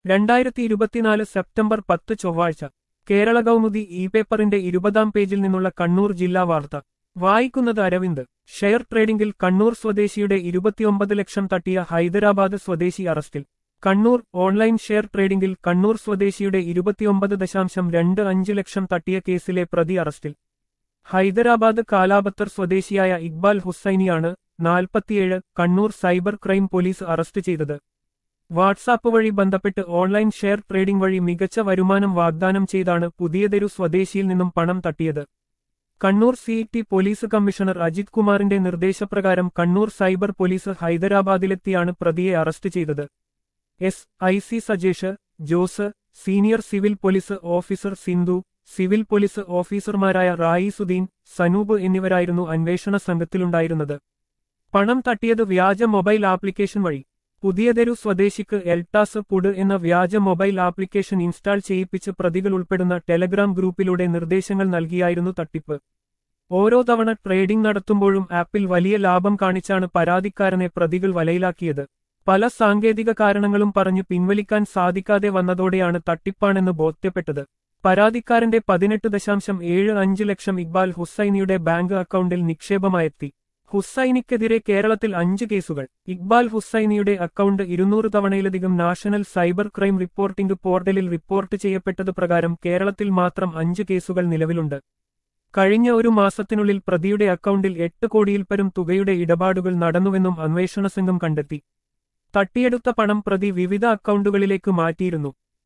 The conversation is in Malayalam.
രണ്ടായിരത്തി ഇരുപത്തിനാല് സെപ്റ്റംബർ പത്ത് ചൊവ്വാഴ്ച കേരള കൗമുദി ഇ പേപ്പറിന്റെ ഇരുപതാം പേജിൽ നിന്നുള്ള കണ്ണൂർ ജില്ലാ വാർത്ത വായിക്കുന്നത് അരവിന്ദ് ഷെയർ ട്രേഡിംഗിൽ കണ്ണൂർ സ്വദേശിയുടെ ഇരുപത്തിയൊമ്പത് ലക്ഷം തട്ടിയ ഹൈദരാബാദ് സ്വദേശി അറസ്റ്റിൽ കണ്ണൂർ ഓൺലൈൻ ഷെയർ ട്രേഡിംഗിൽ കണ്ണൂർ സ്വദേശിയുടെ ഇരുപത്തിയൊമ്പത് ദശാംശം രണ്ട് അഞ്ച് ലക്ഷം തട്ടിയ കേസിലെ പ്രതി അറസ്റ്റിൽ ഹൈദരാബാദ് കാലാബത്തർ സ്വദേശിയായ ഇക്ബാൽ ഹുസൈനിയാണ് നാൽപ്പത്തിയേഴ് Kannur cyber crime police arrest ചെയ്തത് വാട്സാപ്പ് വഴി ബന്ധപ്പെട്ട് ഓൺലൈൻ ഷെയർ ട്രേഡിംഗ് വഴി മികച്ച വരുമാനം വാഗ്ദാനം ചെയ്താണ് പുതിയതെരു സ്വദേശിയിൽ നിന്നും പണം തട്ടിയത് Kannur city police commissioner Ajith കുമാറിന്റെ നിർദ്ദേശപ്രകാരം കണ്ണൂർ സൈബർ പോലീസ് ഹൈദരാബാദിലെത്തിയാണ് പ്രതിയെ അറസ്റ്റ് ചെയ്തത് S I C Sajesh Jose senior civil police officer Sindhu civil police ഓഫീസർമാരായ റായിസുദ്ദീൻ സനൂബ് എന്നിവരായിരുന്നു അന്വേഷണ സംഘത്തിലുണ്ടായിരുന്നത് പണം തട്ടിയത് വ്യാജ മൊബൈൽ ആപ്ലിക്കേഷൻ വഴി പുതിയതെരു സ്വദേശിക്ക് എൽടാസ് പുഡ് എന്ന വ്യാജ മൊബൈൽ ആപ്ലിക്കേഷൻ ഇൻസ്റ്റാൾ ചെയ്യിപ്പിച്ച് പ്രതികൾ ഉൾപ്പെടുന്ന ടെലഗ്രാം ഗ്രൂപ്പിലൂടെ നിർദ്ദേശങ്ങൾ നൽകിയായിരുന്നു തട്ടിപ്പ് ഓരോ തവണ ട്രേഡിംഗ് നടത്തുമ്പോഴും ആപ്പിൽ വലിയ ലാഭം കാണിച്ചാണ് പരാതിക്കാരനെ പ്രതികൾ വലയിലാക്കിയത് പല സാങ്കേതിക കാരണങ്ങളും പറഞ്ഞു പിൻവലിക്കാൻ സാധിക്കാതെ വന്നതോടെയാണ് തട്ടിപ്പാണെന്ന് ബോധ്യപ്പെട്ടത് പരാതിക്കാരന്റെ പതിനെട്ട് ദശാംശം ഏഴ് അഞ്ച് ലക്ഷം ഇക്ബാൽ ഹുസൈനിയുടെ ബാങ്ക് അക്കൗണ്ടിൽ നിക്ഷേപമായെത്തി ഹുസൈനിക്കെതിരെ കേരളത്തിൽ അഞ്ച് കേസുകൾ ഇക്ബാൽ ഹുസൈനിയുടെ അക്കൗണ്ട് ഇരുന്നൂറ് തവണയിലധികം നാഷണൽ സൈബർ ക്രൈം റിപ്പോർട്ടിംഗ് പോർട്ടലിൽ റിപ്പോർട്ട് ചെയ്യപ്പെട്ടത് പ്രകാരം കേരളത്തിൽ മാത്രം അഞ്ച് കേസുകൾ നിലവിലുണ്ട് കഴിഞ്ഞ ഒരു മാസത്തിനുള്ളിൽ പ്രതിയുടെ അക്കൗണ്ടിൽ എട്ട് കോടിയിൽ പരം തുകയുടെ ഇടപാടുകൾ നടന്നുവെന്നും അന്വേഷണ സംഘം കണ്ടെത്തി തട്ടിയെടുത്ത പണം പ്രതി വിവിധ അക്കൗണ്ടുകളിലേക്ക് മാറ്റിയിരുന്നു